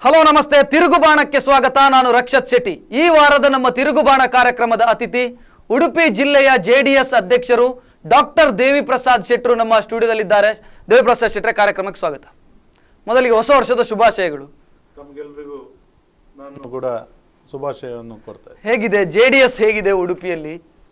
Hello ನಮಸ್ತೆ ತಿರುಗುಬಾಣಕ್ಕೆ ಸ್ವಾಗತ ನಾನು ರಕ್ಷತ್ ಶೆಟ್ಟಿ ಈ ವಾರದ ನಮ್ಮ ತಿರುಗುಬಾಣ ಕಾರ್ಯಕ್ರಮದ ಅತಿಥಿ ಉಡುಪಿ ಜಿಲ್ಲೆಯ ಜೆಡಿಎಸ್ ಅಧ್ಯಕ್ಷರು ಡಾಕ್ಟರ್ ದೇವಿ ಪ್ರಸಾದ್ ಶೆಟ್ರು ನಮ್ಮ ಸ್ಟುಡಿಯೋದಲ್ಲಿದ್ದಾರೆ ದೇವಿ ಪ್ರಸಾದ್ ಶೆಟ್ರೆ ಕಾರ್ಯಕ್ರಮಕ್ಕೆ ಸ್ವಾಗತ ಮೊದಲಿಗೆ ಹೊಸ ವರ್ಷದ ಶುಭಾಶಯಗಳು ತಮಗೆಲ್ರಿಗೂ ನಾನು ಕೂಡ ಶುಭಾಶಯವನ್ನು ಕೊಡ್ತಾ ಇದ್ದೀನಿ. ಹೇಗಿದೆ ಜೆ ಡಿ ಎಸ್ ಹೇಗಿದೆ ಉಡುಪಿಯಲ್ಲಿ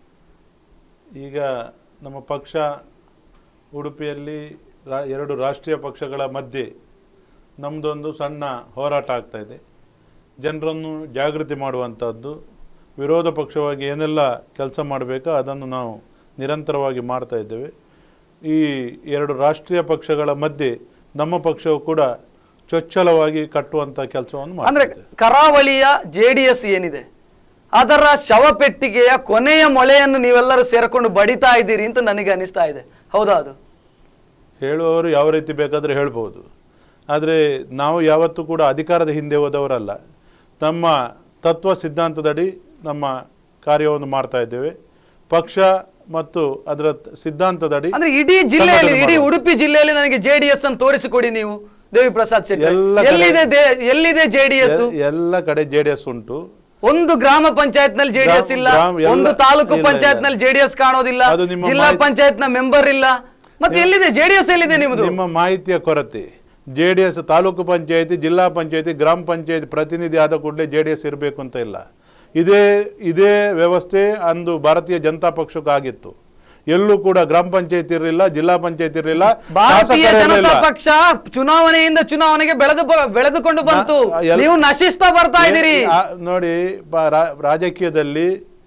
ಈಗ ನಮ್ಮ ಪಕ್ಷ ಉಡುಪಿಯಲ್ಲಿ ರಾ- ಎರಡು ರಾಷ್ಟ್ರೀಯ ಪಕ್ಷಗಳ ಮಧ್ಯೆ ನಮ್ಮದೊಂದು ಸಣ್ಣ ಹೋರಾಟ ಆಗ್ತಾ ಇದೆ ಜನರನ್ನು ಜಾಗೃತಿ ಮಾಡುವಂಥದ್ದು ವಿರೋಧ ಪಕ್ಷವಾಗಿ ಏನೆಲ್ಲ ಕೆಲಸ ಮಾಡಬೇಕೋ ಅದನ್ನು ನಾವು ನಿರಂತರವಾಗಿ ಮಾಡ್ತಾ ಇದ್ದೇವೆ ಈ ಎರಡು ರಾಷ್ಟ್ರೀಯ ಪಕ್ಷಗಳ ಮಧ್ಯೆ ನಮ್ಮ ಪಕ್ಷವು ಕೂಡ ಚೊಚ್ಚಲವಾಗಿ ಕಟ್ಟುವಂಥ ಕೆಲಸವನ್ನು ಅಂದ್ರೆ ಮಾಡ್ತಾ ಇದೆ ಕರಾವಳಿಯ ಜೆ ಡಿ ಎಸ್ ಏನಿದೆ ಅದರ ಶವಪೆಟ್ಟಿಗೆಯ ಕೊನೆಯ ಮೊಳೆಯನ್ನು ನೀವೆಲ್ಲರೂ ಸೇರ್ಕೊಂಡು ಬಡಿತಾ ಇದ್ದೀರಿ ಅಂತ ನನಗೆ ಅನಿಸ್ತಾ ಇದೆ ಹೌದಾ ಅದು ಹೇಳುವವರು ಯಾವ ರೀತಿ ಬೇಕಾದರೂ ಹೇಳ್ಬೋದು ಆದರೆ ನಾವು ಯಾವತ್ತೂ ಕೂಡ ಅಧಿಕಾರದ ಹಿಂದೆ ಹೋದವರಲ್ಲ ನಮ್ಮ ತತ್ವ ಸಿದ್ಧಾಂತದಡಿ ನಮ್ಮ ಕಾರ್ಯವನ್ನು ಮಾಡ್ತಾ ಇದ್ದೇವೆ ಪಕ್ಷ ಮತ್ತು ಅದರ ತ- ಸಿದ್ಧಾಂತದಡಿ ಅಂದ್ರೆ ಇಡೀ ಜಿಲ್ಲೆಯಲ್ಲಿ ಸಂಘಟನೆ ಇಡೀ ಮಾಡುವ. ಉಡುಪಿ ಜಿಲ್ಲೆಯಲ್ಲಿ ನನಗೆ ಜೆಡಿಎಸ್ ಅನ್ನು ತೋರಿಸಿಕೊಡಿ ನೀವು ದೇವಿ ಪ್ರಸಾದ್ ಶೆಟ್ಟಿ ಎಲ್ಲ ಕಡೆ- ಎಲ್ಲಿದೆ ದೇ- ಎಲ್ಲಿದೆ ಜೆಡಿಎಸ್ ಎ- ಎಲ್ಲ ಕಡೆ ಜೆ ಡಿ ಎಸ್ ಉಂಟು ಒಂದು ಗ್ರಾಮ ಪಂಚಾಯತ್ ನಲ್ಲಿ ಜೆಡಿಎಸ್ ಗ್ರಾಮ- ಇಲ್ಲ ಗ್ರಾಮ ಎಲ್ಲ- ಒಂದು ತಾಲೂಕು ಇಲ್ಲ, ಪಂಚಾಯತ್ ಇಲ್ಲ. ನಲ್ಲಿ ಜೆಡಿಎಸ್ ಕಾಣೋದಿಲ್ಲ ಅದು ನಿಮ್ಮ ಜಿಲ್ಲಾ ಮಾಹಿತಿ- ಪಂಚಾಯತ್ ನ ಮೆಂಬರ್ ಇಲ್ಲ ಮತ್ತೆ ಎಲ್ಲಿದೆ ಜೆಡಿಎಸ್ ಎಲ್ಲಿದೆ ನಿಮ್ದು ನಿಮ್ಮ ಮಾಹಿತಿಯ ಕೊರತೆ J D S taluk panchayati zilla panchayati ಗ್ರಾಮ ಪಂಚಾಯತಿ ಪ್ರತಿನಿಧಿ ಆದ ಕೂಡಲೇ ಜೆ ಡಿ ಎಸ್ ಇರಬೇಕು ಅಂತ ಇಲ್ಲ ಇದೇ ಇದೇ ವ್ಯವಸ್ಥೆ ಅಂದು ಭಾರತೀಯ ಜನತಾ ಪಕ್ಷಕ್ಕಾಗಿತ್ತು ಎಲ್ಲೂ ಕೂಡ ಗ್ರಾಮ ಪಂಚಾಯತಿ ಇರಲಿಲ್ಲ ಜಿಲ್ಲಾ ಪಂಚಾಯತಿ ಇರಲಿಲ್ಲ ಭಾರತೀಯ ಶಾಸಕರೇ ಜನತಾ ಇರ್ಲಿಲ್ಲ. ಪಕ್ಷ ಚುನಾವಣೆಯಿಂದ ಚುನಾವಣೆಗೆ ಬೆಳೆದು ಬ- ಬೆಳೆದುಕೊಂಡು ಬಂತು ನಾ- ಎಲ್ಲ- ನೀವು ನಶಿಸ್ತಾ ಬರ್ತಾ ಇದ್ದೀರಿ ಆ, ನೋಡಿ ಬ- ರಾ- ರಾಜಕೀಯದಲ್ಲಿ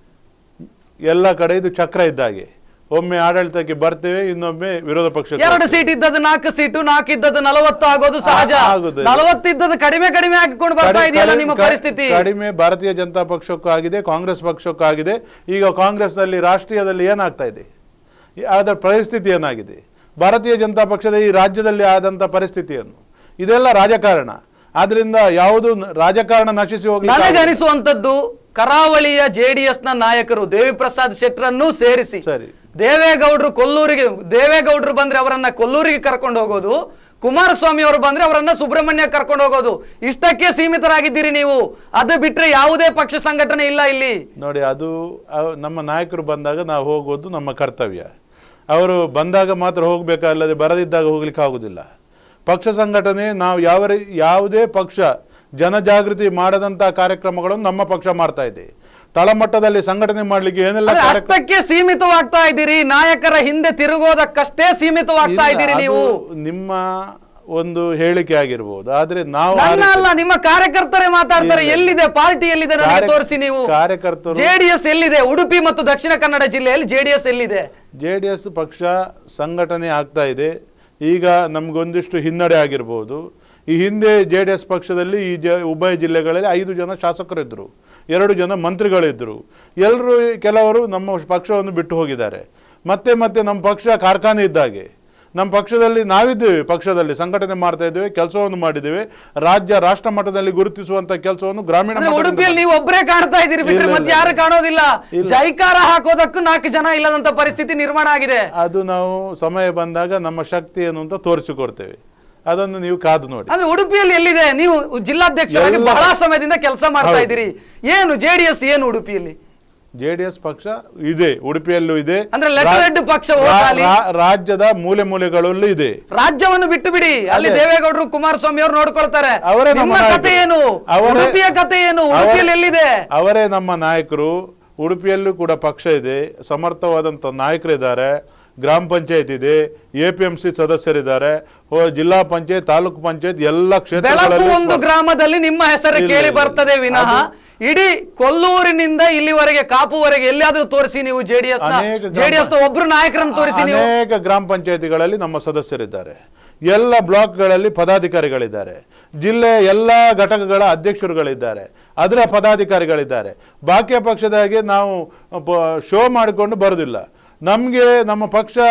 ಎಲ್ಲ ಕಡೆ ಇದು ಚಕ್ರ ಇದ್ದಾಗೆ ಒಮ್ಮೆ ಆಡಳಿತಕ್ಕೆ ಬರ್ತೇವೆ ಇನ್ನೊಮ್ಮೆ ವಿರೋಧ ಪಕ್ಷಕ್ಕೆ ಎರಡು ಸೀಟ್ ಇದ್ದದ್ದು ನಾಲ್ಕು ಸೀಟು ನಾಲ್ಕು ಇದ್ದದ್ದು ನಲವತ್ತು ಆಗೋದು ಸಹಜ ಆ- ಆಗುದು. ನಲವತ್ತು ಇದ್ದದ್ದು ಕಡಿಮೆ ಕಡಿಮೆ ಹಾಕಿಕೊಂಡು ಬರ್ತಾ ಕಡಿ- ಇದೆಯಲ್ಲ ಕಡಿ- ನಿಮ್ಮ ಕ- ಪರಿಸ್ಥಿತಿ ಕಡಿಮೆ ಭಾರತೀಯ ಜನತಾ ಪಕ್ಷಕ್ಕೂ ಆಗಿದೆ ಕಾಂಗ್ರೆಸ್ ಪಕ್ಷಕ್ಕೂ ಆಗಿದೆ ಈಗ ಕಾಂಗ್ರೆಸ್ನಲ್ಲಿ ರಾಷ್ಟ್ರೀಯದಲ್ಲಿ ಏನಾಗ್ತಾ ಇದೆ ಈ- ಅದರ ಪರಿಸ್ಥಿತಿ ಏನಾಗಿದೆ ಭಾರತೀಯ ಜನತಾ ಪಕ್ಷದ ಈ ರಾಜ್ಯದಲ್ಲಿ ಆದಂಥ ಪರಿಸ್ಥಿತಿಯನ್ನು ಇದೆಲ್ಲ ರಾಜಕಾರಣ ಆದ್ರಿಂದ ಯಾವುದು ನ- ರಾಜಕಾರಣ ನಶಿಸಿ ಹೋಗ್ಲಿಕ್ಕೆ ನನಗೆ ಆಗುದಿಲ್ಲ. ಅನಿಸುವಂತದ್ದು ಕರಾವಳಿಯ ಜೆಡಿಎಸ್ ನ ನಾಯಕರು ದೇವಿ ಪ್ರಸಾದ್ ಶೆಟ್ರನ್ನು ಸೇರಿಸಿ ಸರಿ ದೇವೇಗೌಡರು ಕೊಲ್ಲೂರಿಗೆ ದೇವೇಗೌಡರು ಬಂದ್ರೆ ಅವರನ್ನ ಕೊಲ್ಲೂರಿಗೆ ಕರ್ಕೊಂಡು ಹೋಗೋದು ಕುಮಾರಸ್ವಾಮಿ ಅವರು ಬಂದ್ರೆ ಅವರನ್ನ ಸುಬ್ರಹ್ಮಣ್ಯ ಕರ್ಕೊಂಡು ಹೋಗೋದು ಇಷ್ಟಕ್ಕೆ ಸೀಮಿತರಾಗಿದ್ದೀರಿ ನೀವು ಅದು ಬಿಟ್ರೆ ಯಾವುದೇ ಪಕ್ಷ ಸಂಘಟನೆ ಇಲ್ಲ ಇಲ್ಲಿ ನೋಡಿ ಅದು ಅವ್- ನಮ್ಮ ನಾಯಕರು ಬಂದಾಗ ನಾವು ಹೋಗೋದು ನಮ್ಮ ಕರ್ತವ್ಯ ಅವರು ಬಂದಾಗ ಮಾತ್ರ ಹೋಗಬೇಕಲ್ಲದೆ ಬರದಿದ್ದಾಗ ಹೋಗ್ಲಿಕ್ಕೆ ಆಗುದಿಲ್ಲ ಪಕ್ಷ ಸಂಘಟನೆ ನಾವು ಯಾವ ರೀ- ಯಾವುದೇ ಪಕ್ಷ ಜನಜಾಗೃತಿ ಮಾಡದಂಥ ಕಾರ್ಯಕ್ರಮಗಳನ್ನು ನಮ್ಮ ಪಕ್ಷ ಮಾಡ್ತಾ ಇದೆ ತಳಮಟ್ಟದಲ್ಲಿ ಸಂಘಟನೆ ಮಾಡಲಿಕ್ಕೆ ಏನೆಲ್ಲ ಆದ್ರೆ ಕಾರ್ಯಕ್ರಮ ಅಷ್ಟಕ್ಕೆ ಸೀಮಿತವಾಗ್ತಾ ಇದ್ದೀರಿ ನಾಯಕರ ಹಿಂದೆ ತಿರುಗೋದಕ್ಕಷ್ಟೇ ಸೀಮಿತವಾಗ್ತಾ ಇಲ್ಲ, ಇದ್ದೀರಿ ಅದು ನೀವು ನಿಮ್ಮ ಒಂದು ಹೇಳಿಕೆ ಆಗಿರ್ಬೋದು ಆದ್ರೆ ನಾವು ಆ ನನ್ನ ರೀತಿ- ಅಲ್ಲ ನಿಮ್ಮ ಕಾರ್ಯಕರ್ತರೇ ಮಾತಾಡ್ತಾರೆ ಇಲ್ಲ. ಎಲ್ಲಿದೆ ಪಾರ್ಟಿ ಎಲ್ಲಿದೆ ನನಗೆ ಕಾರ್ಯ- ತೋರಿಸಿ ನೀವು ಕಾರ್ಯಕರ್ತರು ಜೆಡಿಎಸ್ ಎಲ್ಲಿದೆ ಉಡುಪಿ ಮತ್ತು ದಕ್ಷಿಣ ಕನ್ನಡ ಜಿಲ್ಲೆಯಲ್ಲಿ ಜೆಡಿಎಸ್ ಎಲ್ಲಿದೆ ಜೆ ಡಿ ಎಸ್ ಪಕ್ಷ ಸಂಘಟನೆ ಆಗ್ತಾ ಇದೆ ಈಗ ನಮಗೊಂದಿಷ್ಟು ಹಿನ್ನಡೆ ಆಗಿರ್ಬೋದು ಈ ಹಿಂದೆ ಜೆ ಡಿ ಎಸ್ ಪಕ್ಷದಲ್ಲಿ ಈ ಜ ಉಭಯ ಜಿಲ್ಲೆಗಳಲ್ಲಿ ಐದು ಜನ ಶಾಸಕರಿದ್ದರು ಎರಡು ಜನ ಮಂತ್ರಿಗಳಿದ್ದರು ಎಲ್ಲರೂ ಕೆಲವರು ನಮ್ಮ ಪಕ್ಷವನ್ನು ಬಿಟ್ಟು ಹೋಗಿದ್ದಾರೆ ಮತ್ತೆ ಮತ್ತೆ ನಮ್ಮ ಪಕ್ಷ ಕಾರ್ಖಾನೆ ಇದ್ದಾಗೆ ನಮ್ಮ ಪಕ್ಷದಲ್ಲಿ ನಾವಿದ್ದೇವೆ ಪಕ್ಷದಲ್ಲಿ ಸಂಘಟನೆ ಮಾಡ್ತಾ ಇದ್ದೇವೆ ಕೆಲಸವನ್ನು ಮಾಡಿದ್ದೇವೆ ರಾಜ್ಯ ರಾಷ್ಟ್ರ ಮಟ್ಟದಲ್ಲಿ ಗುರುತಿಸುವಂತ ಕೆಲಸವನ್ನು ಗ್ರಾಮೀಣ ಅಂದ್ರೆ ಮಟ್ಟದಲ್ಲಿ ಉಡುಪಿಯಲ್ಲಿ ನೀವು ಒಬ್ಬರೇ ಕಾಣ್ತಾ ಇದ್ದೀರಿ ಬಿಟ್ರೆ ಇಲ್ಲ, ಮತ್ತೆ ಇಲ್ಲ. ಯಾರು ಕಾಣೋದಿಲ್ಲ ಇಲ್ಲ. ಜೈಕಾರ ಹಾಕೋದಕ್ಕೂ ನಾಲ್ಕು ಜನ ಇಲ್ಲದಂತ ಪರಿಸ್ಥಿತಿ ನಿರ್ಮಾಣ ಆಗಿದೆ ಅದು ನಾವು ಸಮಯ ಬಂದಾಗ ನಮ್ಮ ಶಕ್ತಿ ಏನು ಅಂತ ತೋರಿಸಿಕೊಡ್ತೇವೆ ಅದನ್ನು ನೀವು ಕಾದು ನೋಡಿ ಅಂದ್ರೆ ಉಡುಪಿಯಲ್ಲಿ ಎಲ್ಲಿದೆ ನೀವು ಜಿಲ್ಲಾಧ್ಯಕ್ಷರಾಗಿ ಎಲ್ಲ- ಬಹಳ ಸಮಯದಿಂದ ಕೆಲಸ ಮಾಡ್ತಾ ಹೌದು. ಇದ್ದೀರಿ ಏನು ಜೆಡಿಎಸ್ ಏನು ಉಡುಪಿಯಲ್ಲಿ ಜೆ ಡಿ ಎಸ್ ಪಕ್ಷ ಇದೆ ಉಡುಪಿಯಲ್ಲೂ ಇದೆ ಅಂದ್ರೆ letter ರಾ- head ಪಕ್ಷ ರಾ- ಹೋಗಾಲಿ. ರಾ- ರಾಜ್ಯದ ಮೂಲೆ ಮೂಲೆಗಳಲ್ಲೂ ಇದೆ ರಾಜ್ಯವನ್ನು ಬಿಟ್ಟು ಬಿಡಿ ಅಲ್ಲಿ ಅದೇ. ದೇವೇಗೌಡರು ಕುಮಾರಸ್ವಾಮಿ ಅವರು ನೋಡ್ಕೊಳ್ತಾರೆ ಅವರೇ ನಮ್ಮ ನಿಮ್ಮ ಕತೆ ನಾಯಕರು. ಏನು ಅವರೇ- ಉಡುಪಿಯ ಕತೆ ಏನು ಅವರೇ- ಉಡುಪಿಯಲ್ಲಿ ಎಲ್ಲಿದೆ ಅವರೇ ನಮ್ಮ ನಾಯಕರು ಉಡುಪಿಯಲ್ಲೂ ಕೂಡ ಪಕ್ಷ ಇದೆ ಸಮರ್ಥವಾದಂಥ ನಾಯಕರಿದ್ದಾರೆ ಗ್ರಾಮ ಪಂಚಾಯತ್ ಇದೆ ಎ ಪಿ ಎಂ ಸಿ ಸದಸ್ಯರಿದ್ದಾರೆ ಓ, ಜಿಲ್ಲಾ ಪಂಚಾಯತ್ ತಾಲೂಕು ಪಂಚಾಯತ್ ಎಲ್ಲ ಬೆಳಕು ಕ್ಷೇತ್ರಗಳಲ್ಲಿ ಒಂದು ಗ್ರಾಮದಲ್ಲಿ ನಿಮ್ಮ ಹೆಸರು ಇಲ್ಲ, ಕೇಳಿ ಇಲ್ಲ. ಬರ್ತದೆ ವಿನಃ ಇಡೀ ಕೊಲ್ಲೂರಿನಿಂದ ಇಲ್ಲಿವರೆಗೆ ಕಾಪುವರೆಗೆ ಎಲ್ಲಿಯಾದ್ರೂ ತೋರಿಸಿ ನೀವು ಜೆಡಿಎಸ್ ಅನೇಕ ಗ್ರಾಮ- ಜೆಡಿಎಸ್ ಒಬ್ರು ನಾಯಕರನ್ನು ತೋರಿಸಿ ನೀವು ಅನೇಕ ಗ್ರಾಮ ಪಂಚಾಯತಿಗಳಲ್ಲಿ ನಮ್ಮ ಸದಸ್ಯರಿದ್ದಾರೆ ಎಲ್ಲ ಬ್ಲಾಕ್ಗಳಲ್ಲಿ ಪದಾಧಿಕಾರಿಗಳಿದ್ದಾರೆ ಜಿಲ್ಲೆಯ ಎಲ್ಲ ಘಟಕಗಳ ಅಧ್ಯಕ್ಷರುಗಳಿದ್ದಾರೆ ಅದರ ಪದಾಧಿಕಾರಿಗಳಿದ್ದಾರೆ ಬಾಕಿಯ ಪಕ್ಷದ ಹಾಗೆ ನಾವು ಪ- ಶೋ ಮಾಡಿಕೊಂಡು ಬರೋದಿಲ್ಲ ನಮಗೆ ನಮ್ಮ ಪಕ್ಷ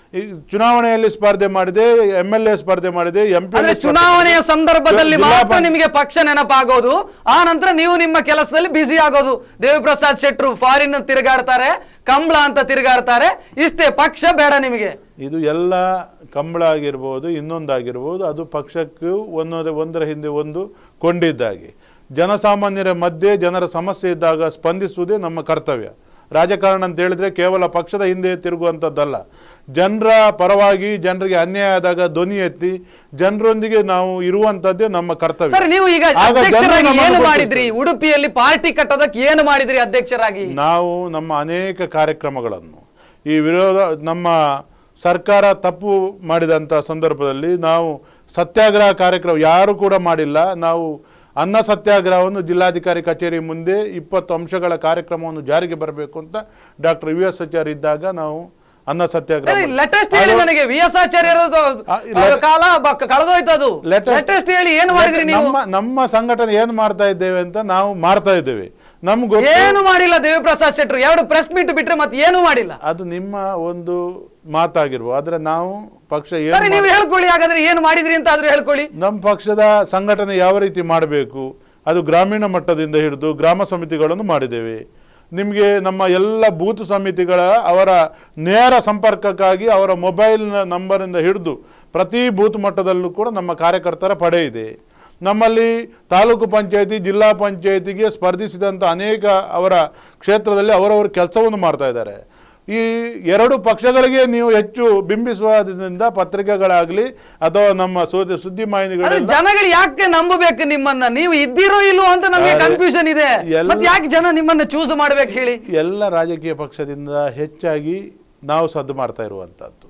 ಈ ಚುನಾವಣೆಯಲ್ಲಿ ಸ್ಪರ್ಧೆ ಮಾಡಿದೆ ಎಂ ಎಲ್ ಎ ಸ್ಪರ್ಧೆ ಮಾಡಿದೆ ಎಂ ಪಿ ಅಂದ್ರೆ ಚುನಾವಣೆಯ ಸಂದರ್ಭದಲ್ಲಿ ಜಿಲ್ಲಾ ಮಾತ್ರ ಪಂ- ನಿಮಗೆ ಪಕ್ಷ ನೆನಪಾಗೋದು ಆ ನಂತರ ನೀವು ನಿಮ್ಮ ಕೆಲಸದಲ್ಲಿ ಬ್ಯುಸಿ ಆಗೋದು ದೇವಿಪ್ರಸಾದ್ ಶೆಟ್ರು ಫಾರಿನ್ ತಿರುಗಾಡ್ತಾರೆ ಕಂಬಳ ಅಂತ ತಿರುಗಾಡ್ತಾರೆ ಇಷ್ಟೇ ಪಕ್ಷ ಬೇಡ ನಿಮಗೆ ಇದು ಎಲ್ಲ ಕಂಬಳ ಆಗಿರ್ಬೋದು ಇನ್ನೊಂದಾಗಿರ್ಬೋದು ಅದು ಪಕ್ಷಕ್ಕೂ ಒಂದೊಂದು ಒಂದರ ಹಿಂದೆ ಒಂದು ಕೊಂಡಿದ್ದಾಗೆ ಜನಸಾಮಾನ್ಯರ ಮಧ್ಯೆ ಜನರ ಸಮಸ್ಯೆ ಇದ್ದಾಗ ಸ್ಪಂದಿಸುವುದೇ ನಮ್ಮ ಕರ್ತವ್ಯ ರಾಜಕಾರಣ ಅಂತ ಹೇಳಿದ್ರೆ ಕೇವಲ ಪಕ್ಷದ ಹಿಂದೆ ತಿರುಗುವಂಥದ್ದಲ್ಲ ಜನರ ಪರವಾಗಿ ಜನರಿಗೆ ಅನ್ಯಾಯ ಆದಾಗ ಧ್ವನಿ ಎತ್ತಿ ಜನರೊಂದಿಗೆ ನಾವು ಇರುವಂಥದ್ದೇ ನಮ್ಮ ಕರ್ತವ್ಯ ಸರ್ ನೀವು ಈಗ ಆಗ ಜನರು ಅಧ್ಯಕ್ಷರಾಗಿ ನಮ್ಮನ್ನು ಏನು ಗುರುತಿಸ್ತಾರೆ. ಮಾಡಿದ್ರಿ ಉಡುಪಿಯಲ್ಲಿ ಪಾರ್ಟಿ ಕಟ್ಟೋದಕ್ಕೆ ಏನು ಮಾಡಿದ್ರಿ ಅಧ್ಯಕ್ಷರಾಗಿ ನಾವು ನಮ್ಮ ಅನೇಕ ಕಾರ್ಯಕ್ರಮಗಳನ್ನು ಈ ವಿರೋಧ ನಮ್ಮ ಸರ್ಕಾರ ತಪ್ಪು ಮಾಡಿದಂಥ ಸಂದರ್ಭದಲ್ಲಿ ನಾವು ಸತ್ಯಾಗ್ರಹ ಕಾರ್ಯಕ್ರಮ ಯಾರು ಕೂಡ ಮಾಡಿಲ್ಲ ನಾವು ಅನ್ನ ಸತ್ಯಾಗ್ರಹವನ್ನು ಜಿಲ್ಲಾಧಿಕಾರಿ ಕಚೇರಿ ಮುಂದೆ ಇಪ್ಪತ್ತು ಅಂಶಗಳ ಕಾರ್ಯಕ್ರಮವನ್ನು ಜಾರಿಗೆ ಬರಬೇಕು ಅಂತ ಡಾಕ್ಟರ್ ವಿ ಎಸ್ ಆಚಾರ್ಯ ಇದ್ದಾಗ ನಾವು ಅನ್ನ ಸತ್ಯಾಗ್ರಹ ಮಾಡಿದ್ವಿ. ಲೇಟೆಸ್ಟ್ ಹೇಳಿ ಅದು- ನನಗೆ ವಿ ಎಸ್ ಆಚಾರ್ಯರ ಆ, let- ಕಾಲ ಬ- ಕಳೆದೋಯ್ತು ಅದು latest- ಲೇಟೆಸ್ಟ್ ಹೇಳಿ ಏನು ಮಾಡಿದ್ರಿ ನೀವು ನಮ್ಮ ನಮ್ಮ ಸಂಘಟನೆ ಏನು ಮಾಡ್ತಾ ಇದ್ದೇವೆ ಅಂತ ನಾವು ಮಾಡ್ತಾ ಇದ್ದೇವೆ ನಮ್ಗೆ ಗೊತ್ತು ಏನು ಮಾಡಿಲ್ಲ ದೇವಿಪ್ರಸಾದ್ ಶೆಟ್ರು ಎರಡು ಪ್ರೆಸ್ ಮೀಟ್ ಬಿಟ್ರೆ ಮತ್ತೆ ಏನು ಮಾಡಿಲ್ಲ ಅದು ನಿಮ್ಮ ಒಂದು ಮಾತಾಗಿರ್ಬೋದು ಆದ್ರೆ ನಾವು ಪಕ್ಷ ಏನು ಸರಿ ನೀವು ಹೇಳ್ಕೊಳ್ಳಿ ಹಾಗಾದ್ರೆ ಏನು ಮಾಡಿದ್ರಿ ಅಂತ ಆದ್ರೂ ಹೇಳ್ಕೊಳ್ಳಿ ನಮ್ಮ ಪಕ್ಷದ ಸಂಘಟನೆ ಯಾವ ರೀತಿ ಮಾಡಬೇಕು ಅದು ಗ್ರಾಮೀಣ ಮಟ್ಟದಿಂದ ಹಿಡಿದು ಗ್ರಾಮ ಸಮಿತಿಗಳನ್ನು ಮಾಡಿದ್ದೇವೆ ನಿಮಗೆ ನಮ್ಮ ಎಲ್ಲ ಬೂತ್ ಸಮಿತಿಗಳ ಅವರ ನೇರ ಸಂಪರ್ಕಕ್ಕಾಗಿ ಅವರ ಮೊಬೈಲ್ ನಂಬರಿಂದ ಹಿಡಿದು ಪ್ರತಿ ಬೂತ್ ಮಟ್ಟದಲ್ಲೂ ಕೂಡ ನಮ್ಮ ಕಾರ್ಯಕರ್ತರ ಪಡೆ ಇದೆ ನಮ್ಮಲ್ಲಿ ತಾಲೂಕು ಪಂಚಾಯತಿ ಜಿಲ್ಲಾ ಪಂಚಾಯತಿಗೆ ಸ್ಪರ್ಧಿಸಿದಂಥ ಅನೇಕ ಅವರ ಕ್ಷೇತ್ರದಲ್ಲಿ ಅವರವರು ಕೆಲಸವನ್ನು ಮಾಡ್ತಾ ಇದ್ದಾರೆ ಈ ಎರಡು ಪಕ್ಷಗಳಿಗೆ ನೀವು ಹೆಚ್ಚು ಬಿಂಬಿಸುವುದರಿಂದ ಪತ್ರಿಕೆಗಳಾಗಲಿ ಅಥವಾ ನಮ್ಮ ಸುದ್ದಿ ಸುದ್ದಿ ಆದ್ರೆ ಮಾಹಿತಿಗಳೆಲ್ಲ ಜನಗಳು ಯಾಕೆ ನಂಬಬೇಕು ನಿಮ್ಮನ್ನ ನೀವು ಇದ್ದೀರೋ ಇಲ್ವೋ ಅಂತ ನಮಗೆ ಯಾರು- ಕನ್ಫ್ಯೂಷನ್ ಇದೆ ಎಲ್ಲ- ಮತ್ತೆ ಯಾಕೆ ಜನ ನಿಮ್ಮನ್ನ ಚೂಸ್ ಮಾಡ್ಬೇಕು ಹೇಳಿ ಎಲ್ಲ ರಾಜಕೀಯ ಪಕ್ಷದಿಂದ ಹೆಚ್ಚಾಗಿ ನಾವು ಸದ್ದು ಮಾಡ್ತಾ ಇರುವಂಥದ್ದು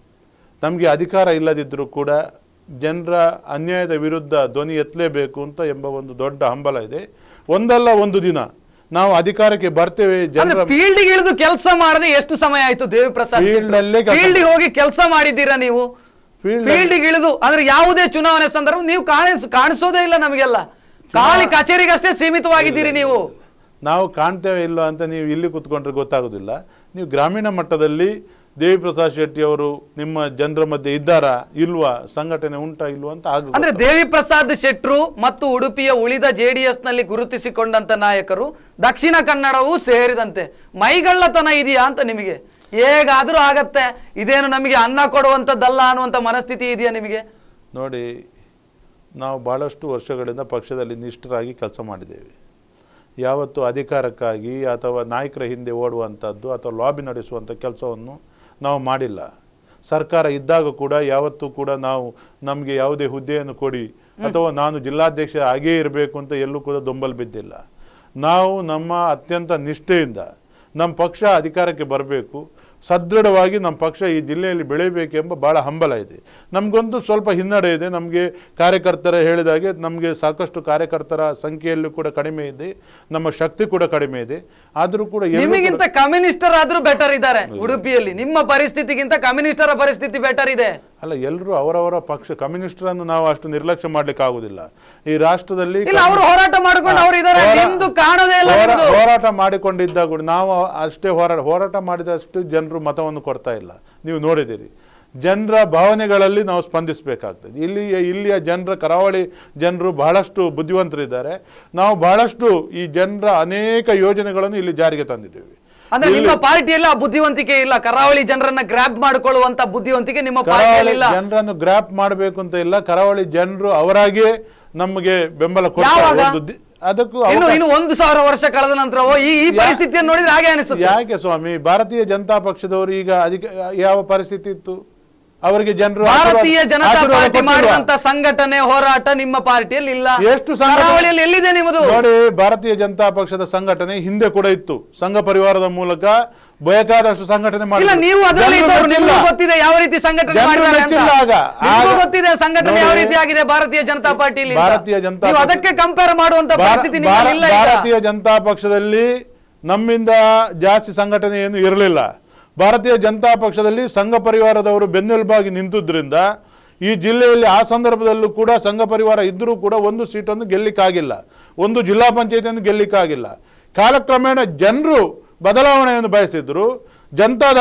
ನಮಗೆ ಅಧಿಕಾರ ಇಲ್ಲದಿದ್ದರೂ ಕೂಡ ಜನರ ಅನ್ಯಾಯದ ವಿರುದ್ಧ ಧ್ವನಿ ಎತ್ತಲೇಬೇಕು ಅಂತ ಎಂಬ ಒಂದು ದೊಡ್ಡ ಹಂಬಲ ಇದೆ ಒಂದಲ್ಲ ಒಂದು ದಿನ ನಾವು ಅಧಿಕಾರಕ್ಕೆ ಬರ್ತೇವೆ ಅಂದ್ರೆ ಜನರ ಫೀಲ್ಡ್ ಇಳಿದು ಕೆಲಸ ಮಾಡದೆ ಎಷ್ಟು ಸಮಯ ಆಯ್ತು ದೇವಿಪ್ರಸಾದ್ Field ಅಲ್ಲೇ ಕೆಲ್ಸ- ಫೀಲ್ಡ್ ಹೋಗಿ ಕೆಲಸ ಮಾಡಿದ್ದೀರಾ ನೀವು Field ಫೀಲ್ಡ್ ಇಳಿದು ಅಂದ್ರೆ ಯಾವುದೇ ಚುನಾವಣೆ ಸಂದರ್ಭ ನೀವು ಕಾಣಿಸ್ ಕಾಣಿಸೋದೇ ಇಲ್ಲ ನಮಗೆಲ್ಲ ಖಾಲಿ ಕಚೇರಿಗಷ್ಟೇ ಸೀಮಿತವಾಗಿದ್ದೀರಿ ನೀವು ನಾವು ಕಾಣ್ತೇವೆ ಇಲ್ಲ ಅಂತ ನೀವು ಇಲ್ಲಿ ಕೂತ್ಕೊಂಡ್ರೆ ಗೊತ್ತಾಗೋದಿಲ್ಲ ನೀವು ಗ್ರಾಮೀಣ ಮಟ್ಟದಲ್ಲಿ ದೇವಿ ಪ್ರಸಾದ್ ಶೆಟ್ಟಿ ಅವರು ನಿಮ್ಮ ಜನರ ಮಧ್ಯೆ ಇದ್ದಾರಾ ಇಲ್ವಾ ಸಂಘಟನೆ ಉಂಟಾ ಇಲ್ವಾ ಅಂತ ಆಗ ಅಂದ್ರೆ ದೇವಿ ಪ್ರಸಾದ್ ಶೆಟ್ರು ಮತ್ತು ಉಡುಪಿಯ ಉಳಿದ ಜೆಡಿಎಸ್ ನಲ್ಲಿ ಗುರುತಿಸಿಕೊಂಡಂತ ನಾಯಕರು ದಕ್ಷಿಣ ಕನ್ನಡವೂ ಸೇರಿದಂತೆ ಮೈಗಳ್ಳತನ ಇದೆಯಾ ಅಂತ ನಿಮಗೆ ಹೇಗಾದ್ರೂ ಆಗತ್ತೆ ಇದೇನು ನಮಗೆ ಅನ್ನ ಕೊಡುವಂತದ್ದಲ್ಲ ಅನ್ನುವಂತ ಮನಸ್ಥಿತಿ ಇದೆಯಾ ನಿಮಗೆ ನೋಡಿ ನಾವು ಭಾಳಷ್ಟು ವರ್ಷಗಳಿಂದ ಪಕ್ಷದಲ್ಲಿ ನಿಷ್ಠರಾಗಿ ಕೆಲಸ ಮಾಡಿದ್ದೇವೆ ಯಾವತ್ತು ಅಧಿಕಾರಕ್ಕಾಗಿ ಅಥವಾ ನಾಯಕರ ಹಿಂದೆ ಓಡುವಂಥದ್ದು ಅಥವಾ ಲಾಬಿ ನಡೆಸುವಂಥ ಕೆಲಸವನ್ನು ನಾವು ಮಾಡಿಲ್ಲ ಸರ್ಕಾರ ಇದ್ದಾಗ ಕೂಡ ಯಾವತ್ತೂ ಕೂಡ ನಾವು ನಮಗೆ ಯಾವುದೇ ಹುದ್ದೆಯನ್ನು ಕೊಡಿ ಅಥವಾ ನಾನು ಜಿಲ್ಲಾಧ್ಯಕ್ಷ ಆಗೇ ಇರಬೇಕು ಅಂತ ಎಲ್ಲೂ ಕೂಡ ದೊಂಬಲ್ ಬಿದ್ದಿಲ್ಲ ನಾವು ನಮ್ಮ ಅತ್ಯಂತ ನಿಷ್ಠೆಯಿಂದ ನಮ್ಮ ಪಕ್ಷ ಅಧಿಕಾರಕ್ಕೆ ಬರಬೇಕು ಸದೃಢವಾಗಿ ನಮ್ಮ ಪಕ್ಷ ಈ ಜಿಲ್ಲೆಯಲ್ಲಿ ಬೆಳೆಯಬೇಕೆಂಬ ಭಾಳ ಹಂಬಲ ಇದೆ ನಮಗೊಂದು ಸ್ವಲ್ಪ ಹಿನ್ನಡೆ ಇದೆ ನಮಗೆ ಕಾರ್ಯಕರ್ತರ ಹೇಳಿದಾಗೆ ನಮಗೆ ಸಾಕಷ್ಟು ಕಾರ್ಯಕರ್ತರ ಸಂಖ್ಯೆಯಲ್ಲೂ ಕೂಡ ಕಡಿಮೆ ಇದೆ ನಮ್ಮ ಶಕ್ತಿ ಕೂಡ ಕಡಿಮೆ ಇದೆ ಆದರೂ ಕೂಡ ಎಲ್ಲೂ ಕೂಡ- ನಿಮಗಿಂತ ಕಮ್ಯುನಿಸ್ಟರ್ ಆದ್ರೂ ಬೆಟರ್ ಇದ್ದಾರೆ ಉಡುಪಿಯಲ್ಲಿ ನಿಮ್ಮ ಪರಿಸ್ಥಿತಿಗಿಂತ ಕಮ್ಯುನಿಸ್ಟರ ಪರಿಸ್ಥಿತಿ ಬೆಟರ್ ಇದೆ ಅಲ್ಲ ಎಲ್ಲರೂ ಅವರವರ ಪಕ್ಷ ಕಮ್ಯುನಿಸ್ಟರನ್ನು ನಾವು ಅಷ್ಟು ನಿರ್ಲಕ್ಷ್ಯ ಮಾಡ್ಲಿಕ್ಕೆ ಆಗುದಿಲ್ಲ ಈ ರಾಷ್ಟ್ರದಲ್ಲಿ ಇಲ್ಲ ಅವರು ಹೋರಾಟ ಮಾಡ್ಕೊಂಡು ಅವ್ರು ಇದಾರೆ ಹೋರಾ- ನಿಮ್ದು ಕಾಣೋದೇ ಇಲ್ಲ ಹೋರಾ- ನಿಮ್ದು ಹೋರಾಟ ಮಾಡಿಕೊಂಡಿದ್ದಾಗ ಕೂಡ ನಾವು ಅಷ್ಟೇ ಹೋರಾಟ ಹೋರಾಟ ಮಾಡಿದಷ್ಟು ಜನರು ಮತವನ್ನು ಕೊಡ್ತಾ ಇಲ್ಲ ನೀವು ನೋಡಿದ್ದೀರಿ ಜನರ ಭಾವನೆಗಳಲ್ಲಿ ನಾವು ಸ್ಪಂದಿಸಬೇಕಾಗ್ತದೆ ಇಲ್ಲಿ ಇಲ್ಲಿಯ ಜನರ ಕರಾವಳಿ ಜನರು ಬಹಳಷ್ಟು ಬುದ್ಧಿವಂತರಿದ್ದಾರೆ ನಾವು ಬಹಳಷ್ಟು ಈ ಜನರ ಅನೇಕ ಯೋಜನೆಗಳನ್ನು ಇಲ್ಲಿ ಜಾರಿಗೆ ತಂದಿದ್ದೇವೆ ಅಂದ್ರೆ ನಿಮ್ಮ ಪಾರ್ಟಿಯಲ್ಲಿ ಆ ಬುದ್ಧಿವಂತಿಕೆ ಇಲ್ಲ ಕರಾವಳಿ ಜನರನ್ನ ಗ್ರಾಬ್ ಮಾಡಿಕೊಳ್ಳುವಂತ ಬುದ್ಧಿವಂತಿಕೆ ನಿಮ್ಮ ಪಾರ್ಟಿಯಲ್ಲಿ ಕರಾವಳಿ ಇಲ್ಲ ಜನರನ್ನು ಗ್ರಾಪ್ ಮಾಡಬೇಕು ಅಂತ ಇಲ್ಲ ಕರಾವಳಿ ಜನರು ಅವರಾಗಿಯೇ ನಮಗೆ ಬೆಂಬಲ ಕೊಡ್ತಾರೆ ಯಾವಾಗ? ಒಂದು ದಿ- ಅದಕ್ಕೂ ಇನ್ನು ಅವಕಾಶ- ಇನ್ನು ಒಂದು ಸಾವಿರ ವರ್ಷ ಕಳೆದ ನಂತರವೋ ಈ ಈ ಪರಿಸ್ಥಿತಿಯನ್ನು ನೋಡಿದ್ರೆ ಹಾಗೆ ಅನಿಸುತ್ತೆ ಯಾಕೆ ಸ್ವಾಮಿ ಭಾರತೀಯ ಜನತಾ ಪಕ್ಷದವರು ಈಗ ಅಧಿಕ ಯಾವ ಪರಿಸ್ಥಿತಿ ಇತ್ತು ಅವರಿಗೆ ಜನರು ಭಾರತೀಯ ಆಶೀರ್ವಾದ- ಜನತಾ ಆಶೀರ್ವಾದ ಪಾರ್ಟಿ ಕೊಟ್ಟಿಲ್ವಾ? ಮಾಡಿದಂತ ಸಂಘಟನೆ ಹೋರಾಟ ನಿಮ್ಮ ಪಾರ್ಟಿಯಲ್ಲಿ ಇಲ್ಲ ಎಷ್ಟು ಸಂಘಟನೆ- ಕರಾವಳಿಯಲ್ಲಿ ಎಲ್ಲಿದೆ ನಿಮ್ಮದು ನೋಡಿ ಭಾರತೀಯ ಜನತಾ ಪಕ್ಷದ ಸಂಘಟನೆ ಹಿಂದೆ ಕೂಡ ಇತ್ತು ಸಂಘ ಪರಿವಾರದ ಮೂಲಕ ಬೇಕಾದಷ್ಟು ಸಂಘಟನೆ ಇಲ್ಲ ಮಾಡಿದ್ರು. ನೀವು ಅದರಲ್ಲಿ ಜನರು ಇದ್ದವರು ಮೆಚ್ಚಿಲ್ಲ. ನಿಮಗೂ ಗೊತ್ತಿದೆ ಯಾವ ರೀತಿ ಸಂಘಟನೆ ಜನರು ಮಾಡಿದ್ದಾರೆ ಅಂತ ಮೆಚ್ಚಿಲ್ಲ ಆಗ. ನಿಮಗೂ ಆಗ- ಗೊತ್ತಿದೆ ಸಂಘಟನೆ ಯಾವ ನೋಡಿ, ರೀತಿ ಆಗಿದೆ ಭಾರತೀಯ ಜನತಾ ಪಾರ್ಟಿಯಲ್ಲಿ ಅಂತ. ಭಾರತೀಯ ಜನತಾ ನೀವು ಪಕ್ಷ- ಅದಕ್ಕೆ ಕಂಪೇರ್ ಮಾಡುವಂತ ಭಾರ- ಪರಿಸ್ಥಿತಿ ನಿಮ್ಮಲ್ಲಿ ಇಲ್ಲ ಭಾರ- ಈಗ. ಭಾರತೀಯ ಜನತಾ ಪಕ್ಷದಲ್ಲಿ ನಮ್ಮಿಂದ ಜಾಸ್ತಿ ಸಂಘಟನೆ ಏನು ಇರಲಿಲ್ಲ ಭಾರತೀಯ ಜನತಾ ಪಕ್ಷದಲ್ಲಿ ಸಂಘ ಪರಿವಾರದವರು ಬೆನ್ನೆಲುಬಾಗಿ ನಿಂತಿದ್ರಿಂದ ಈ ಜಿಲ್ಲೆಯಲ್ಲಿ ಆ ಸಂದರ್ಭದಲ್ಲೂ ಕೂಡ ಸಂಘ ಪರಿವಾರ ಇದ್ದರೂ ಕೂಡ ಒಂದು ಸೀಟನ್ನು ಗೆಲ್ಲಿಕ್ಕಾಗಿಲ್ಲ ಒಂದು ಜಿಲ್ಲಾ ಪಂಚಾಯತಿಯನ್ನು ಗೆಲ್ಲಿಕ್ಕಾಗಿಲ್ಲ ಕಾಲಕ್ರಮೇಣ ಜನರು ಬದಲಾವಣೆಯನ್ನು ಬಯಸಿದ್ರು ಜನತಾದಳ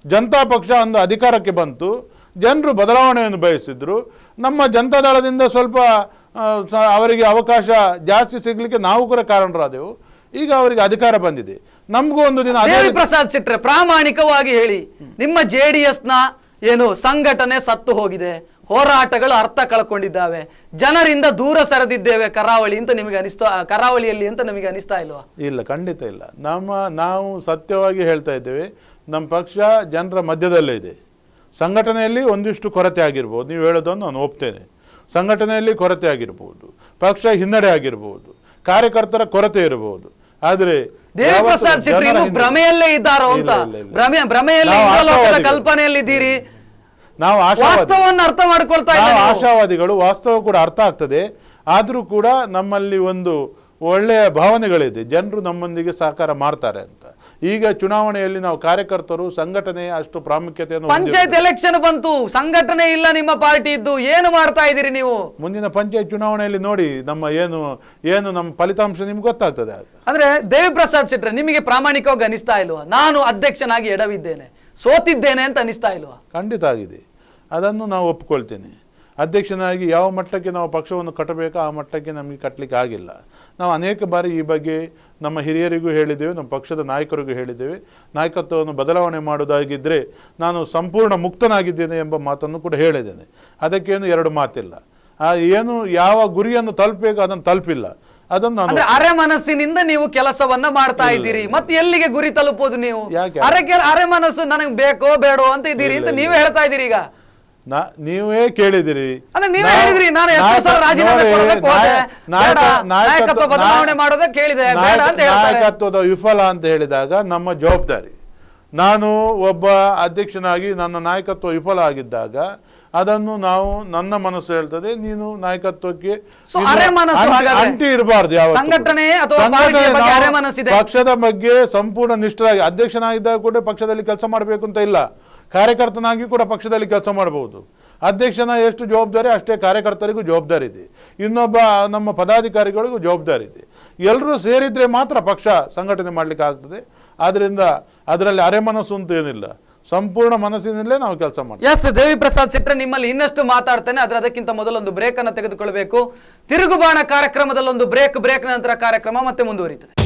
ಜನತಾ ಪಕ್ಷ ಒಂದು ಅಧಿಕಾರಕ್ಕೆ ಬಂತು ಜನರು ಬದಲಾವಣೆಯನ್ನು ಬಯಸಿದ್ರು ನಮ್ಮ ಜನತಾದಳದಿಂದ ಸ್ವಲ್ಪ ಆ, ಸ- ಅವರಿಗೆ ಅವಕಾಶ ಜಾಸ್ತಿ ಸಿಗ್ಲಿಕ್ಕೆ ನಾವು ಕೂಡ ಕಾರಣರಾದೆವು ಈಗ ಅವರಿಗೆ ಅಧಿಕಾರ ಬಂದಿದೆ ನಮಗೂ ಒಂದು ದಿನ ಅದೇ ದೇವಿ ಪ್ರಸಾದ್ ಶೆಟ್ರೆ ಪ್ರಾಮಾಣಿಕವಾಗಿ ಹೇಳಿ ನಿಮ್ಮ ಜೆ ಡಿ ನ ಏನು ಸಂಘಟನೆ ಸತ್ತು ಹೋಗಿದೆ ಹೋರಾಟಗಳು ಅರ್ಥ ಕಳ್ಕೊಂಡಿದ್ದಾವೆ ಜನರಿಂದ ದೂರ ಸರಿದಿದ್ದೇವೆ ಕರಾವಳಿ ಅಂತ ನಿಮಗೆ ಅನಿಸ್ತಾ ಕರಾವಳಿಯಲ್ಲಿ ಅಂತ ನಿಮಗೆ ಅನಿಸ್ತಾ ಇಲ್ವಾ ಇಲ್ಲ ಖಂಡಿತ ಇಲ್ಲ ನಮ್ಮ ನಾವು ಸತ್ಯವಾಗಿ ಹೇಳ್ತಾ ಇದ್ದೇವೆ ನಮ್ಮ ಪಕ್ಷ ಜನರ ಮಧ್ಯದಲ್ಲೇ ಇದೆ ಸಂಘಟನೆಯಲ್ಲಿ ಒಂದಿಷ್ಟು ಕೊರತೆ ಆಗಿರ್ಬೋದು ನೀವು ಹೇಳೋದನ್ನು ನಾನು ಒಪ್ತೇನೆ ಸಂಘಟನೆಯಲ್ಲಿ ಕೊರತೆ ಆಗಿರ್ಬೋದು ಪಕ್ಷ ಹಿನ್ನಡೆ ಆಗಿರ್ಬೋದು ಕಾರ್ಯಕರ್ತರ ಕೊರತೆ ಇರಬಹುದು ಆದರೆ ದೇವಿ ಯಾವತ್ತೂ ಪ್ರಸಾದ್ ಶೆಟ್ಟಿ ಜನರ ಇನ್ನು ಹಿಂದೆ- ಭ್ರಮೆಯಲ್ಲೇ ಇದ್ದಾರೋ ಅಂತ ಇಲ್ಲ, ಇಲ್ಲ, ಇಲ್ಲ. ಭ್ರಮೆ ಭ್ರಮೆಯಲ್ಲಿ ನಾವು ಇಂದ್ರಲೋಕದ ಆಶಾವಾದಿಗಳು. ಕಲ್ಪನೆಯಲ್ಲಿದ್ದೀರಿ ನಾವು ಆಶಾವಾದಿ ವಾಸ್ತವವನ್ನು ಅರ್ಥ ಮಾಡ್ಕೊಳ್ತಾ ಇಲ್ಲ ನಾವು ನೀವು. ಆಶಾವಾದಿಗಳು ವಾಸ್ತವ ಕೂಡ ಅರ್ಥ ಆಗ್ತದೆ ಆದರೂ ಕೂಡ ನಮ್ಮಲ್ಲಿ ಒಂದು ಒಳ್ಳೆಯ ಭಾವನೆಗಳಿದೆ ಜನರು ನಮ್ಮೊಂದಿಗೆ ಸಹಕಾರ ಮಾಡ್ತಾರೆ ಅಂತ ಈಗ ಚುನಾವಣೆಯಲ್ಲಿ ನಾವು ಕಾರ್ಯಕರ್ತರು ಸಂಘಟನೆ ಅಷ್ಟು ಪ್ರಾಮುಖ್ಯತೆಯನ್ನು ಪಂಚಾಯತ್ ಹೊಂದಿರುತ್ತದೆ. ಎಲೆಕ್ಷನ್ ಬಂತು ಸಂಘಟನೆ ಇಲ್ಲ ನಿಮ್ಮ ಪಾರ್ಟಿ ಇದ್ದು ಏನು ಮಾಡ್ತಾ ಇದ್ದೀರಿ ನೀವು ಮುಂದಿನ ಪಂಚಾಯತ್ ಚುನಾವಣೆಯಲ್ಲಿ ನೋಡಿ ನಮ್ಮ ಏನು ಏನು ನಮ್ಮ ಫಲಿತಾಂಶ ನಿಮ್ಗೆ ಗೊತ್ತಾಗ್ತದೆ ಆಗ. ಅಂದ್ರೆ ದೇವಿ ಪ್ರಸಾದ್ ಶೆಟ್ರೆ ನಿಮಗೆ ಪ್ರಾಮಾಣಿಕವಾಗಿ ಅನಿಸ್ತಾ ಇಲ್ವಾ ನಾನು ಅಧ್ಯಕ್ಷನಾಗಿ ಎಡವಿದ್ದೇನೆ ಸೋತಿದ್ದೇನೆ ಅಂತ ಅನಿಸ್ತಾ ಇಲ್ವಾ ಖಂಡಿತ ಆಗಿದೆ ಅದನ್ನು ನಾವು ಒಪ್ಕೊಳ್ತೇನೆ ಅಧ್ಯಕ್ಷನಾಗಿ ಯಾವ ಮಟ್ಟಕ್ಕೆ ನಾವು ಪಕ್ಷವನ್ನು ಕಟ್ಟಬೇಕೋ ಆ ಮಟ್ಟಕ್ಕೆ ನಮಗೆ ಕಟ್ಟಲಿಕ್ಕೆ ಆಗಿಲ್ಲ ನಾವು ಅನೇಕ ಬಾರಿ ಈ ಬಗ್ಗೆ ನಮ್ಮ ಹಿರಿಯರಿಗೂ ಹೇಳಿದ್ದೇವೆ ನಮ್ಮ ಪಕ್ಷದ ನಾಯಕರಿಗೂ ಹೇಳಿದ್ದೇವೆ ನಾಯಕತ್ವವನ್ನು ಬದಲಾವಣೆ ಮಾಡೋದಾಗಿದ್ದರೆ ನಾನು ಸಂಪೂರ್ಣ ಮುಕ್ತನಾಗಿದ್ದೇನೆ ಎಂಬ ಮಾತನ್ನು ಕೂಡ ಹೇಳಿದ್ದೇನೆ ಅದಕ್ಕೇನು ಎರಡು ಮಾತಿಲ್ಲ ಆ ಏನು ಯಾವ ಗುರಿಯನ್ನು ತಲುಪಬೇಕು ಅದನ್ನು ತಲುಪಿಲ್ಲ ಅದನ್ನು ನಾನು ಅಂದ್ರೆ ಅರೆ ಮನಸ್ಸಿನಿಂದ ನೀವು ಕೆಲಸವನ್ನ ಮಾಡ್ತಾ ಇದ್ದೀರಿ ಮತ್ತೆ ಎಲ್ಲಿಗೆ ಗುರಿ ತಲುಪೋದು ನೀವು ಯಾಕೆ? ಅರೆ ಕೆಲ ಅರೆ ಮನಸ್ಸು ನನಗೆ ಬೇಕೋ ಬೇಡೋ ಅಂತ ಇದ್ದೀರಿ ಅಂತ ನೀವೇ ಹೇಳ್ತಾ ಇದ್ದೀರಿ ಈಗ ನಾ ನೀವೇ ಕೇಳಿದಿರಿ ಅದೇ ನೀವೇ ನಾವು- ಹೇಳಿದ್ರಿ ನಾನು ಎಷ್ಟೋ ಸಲ ನಾಯಕ- ರಾಜೀನಾಮೆ ನೋಡಿ, ಕೊಡೋದಕ್ಕೆ ಹೋದೆ. ನಾಯ- ನಾಯಕ- ಬೇಡ, ನಾಯಕತ್ವ ಬದಲಾವಣೆ ಮಾಡೋದಕ್ಕೆ ಕೇಳಿದೆ, ಬೇಡ ನಾಯಕ- ಅಂತ ಹೇಳ್ತಾರೆ. ನಾಯಕತ್ವದ ವಿಫಲ ಅಂತ ಹೇಳಿದಾಗ ನಮ್ಮ ಜವಾಬ್ದಾರಿ ನಾನು ಒಬ್ಬ ಅಧ್ಯಕ್ಷನಾಗಿ ನನ್ನ ನಾಯಕತ್ವ ವಿಫಲ ಆಗಿದ್ದಾಗ ಅದನ್ನು ನಾವು ನನ್ನ ಮನಸ್ಸು ಹೇಳ್ತದೆ ನೀನು ನಾಯಕತ್ವಕ್ಕೆ So, ನೀನು ಅರೆ ಮನಸ್ಸು ಅಂಟಿ- ಹಾಗಾದ್ರೆ? ಅಂಟಿ ಇರಬಾರ್ದು ಯಾವ ಸಂಘಟನೆ ಅಥವಾ ಪಾರ್ಟಿಯ ಬಗ್ಗೆ ಅರೆ ಮನಸ್ಸಿದೆ? ಪಕ್ಷದ ಬಗ್ಗೆ ಸಂಪೂರ್ಣ ನಿಷ್ಠರಾಗಿ ಅಧ್ಯಕ್ಷನಾಗಿದ್ದಾಗ ಕೂಡ ಪಕ್ಷದಲ್ಲಿ ಕೆಲಸ ಮಾಡಬೇಕು ಅಂತ ಇಲ್ಲ ಕಾರ್ಯಕರ್ತನಾಗಿ ಕೂಡ ಪಕ್ಷದಲ್ಲಿ ಕೆಲಸ ಮಾಡಬಹುದು ಅಧ್ಯಕ್ಷನ ಎಷ್ಟು ಜವಾಬ್ದಾರಿ ಅಷ್ಟೇ ಕಾರ್ಯಕರ್ತರಿಗೂ ಜವಾಬ್ದಾರಿ ಇದೆ ಇನ್ನೊಬ್ಬ ನಮ್ಮ ಪದಾಧಿಕಾರಿಗಳಿಗೂ ಜವಾಬ್ದಾರಿ ಇದೆ ಎಲ್ಲರೂ ಸೇರಿದ್ರೆ ಮಾತ್ರ ಪಕ್ಷ ಸಂಘಟನೆ ಮಾಡಲಿಕ್ಕೆ ಆಗ್ತದೆ ಆದ್ರಿಂದ ಅದರಲ್ಲಿ ಅರೆ ಮನಸ್ಸು ಅಂತ ಏನಿಲ್ಲ ಸಂಪೂರ್ಣ ಮನಸ್ಸಿನಲ್ಲೇ ನಾವು ಕೆಲಸ ಮಾಡ್ತೀವಿ ಎಸ್ ದೇವಿ ಪ್ರಸಾದ್ ಶೆಟ್ರೆ ನಿಮ್ಮಲ್ಲಿ ಇನ್ನಷ್ಟು ಮಾತಾಡ್ತೇನೆ ಆದ್ರೆ ಅದಕ್ಕಿಂತ ಮೊದಲೊಂದು ಬ್ರೇಕ್ ಅನ್ನು ತೆಗೆದುಕೊಳ್ಬೇಕು ತಿರುಗುಬಾಣ ಕಾರ್ಯಕ್ರಮದಲ್ಲಿ ಒಂದು ಬ್ರೇಕ್ ಬ್ರೇಕ್ ನಂತರ ಕಾರ್ಯಕ್ರಮ ಮತ್ತೆ ಮುಂದುವರಿಯುತ್ತದೆ